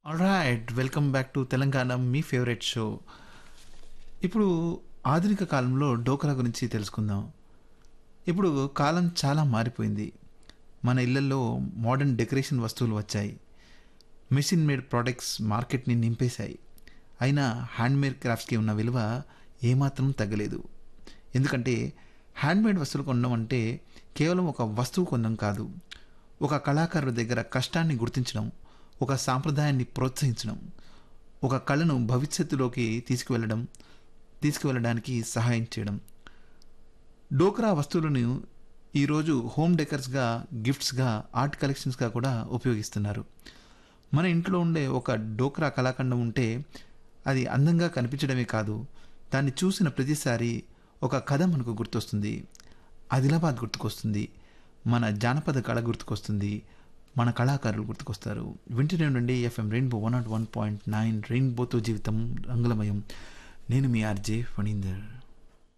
right welcome back to Telangana మీ favourite show ఇప్పుడు ఆధునిక కాలంలో డోకరా గురించి తెలుసుకుందాం ఇప్పుడు కాలం చాలా మారిపోయింది మన ఇళ్లలో మోడర్న్ డెకరేషన్ వస్తువులు వచ్చాయి మెషిన్ మేడ్ ప్రోడక్ట్స్ మార్కెట్ని నింపేశాయి అయినా హ్యాండ్మేడ్ క్రాఫ్ట్స్కి ఉన్న విలువ ఏమాత్రం తగ్గలేదు ఎందుకంటే హ్యాండ్మేడ్ వస్తువులు కొనడం అంటే కేవలం ఒక వస్తువు కొనడం కాదు ఒక కళాకారుడి దగ్గర కష్టాన్ని గుర్తించడం ఒక సాంప్రదాయాన్ని ప్రోత్సహించడం ఒక కళను భవిష్యత్తులోకి తీసుకువెళ్ళడం తీసుకువెళ్ళడానికి సహాయం చేయడం డోక్రా వస్తువులను ఈరోజు హోమ్ డెకర్స్గా గిఫ్ట్స్గా ఆర్ట్ కలెక్షన్స్గా కూడా ఉపయోగిస్తున్నారు మన ఇంట్లో ఉండే ఒక డోక్రా కళాఖండం ఉంటే అది అందంగా కనిపించడమే కాదు దాన్ని చూసిన ప్రతిసారి ఒక కథ మనకు గుర్తొస్తుంది ఆదిలాబాద్ గుర్తుకొస్తుంది మన జానపద కళ గుర్తుకొస్తుంది మన కళాకారులు గుర్తుకొస్తారు వింటూనే ఉండండి FM Rainbow one not one point nine రెయిన్బోతో జీవితం రంగులమయం నేను మీ ఆర్జే ఫణీందర్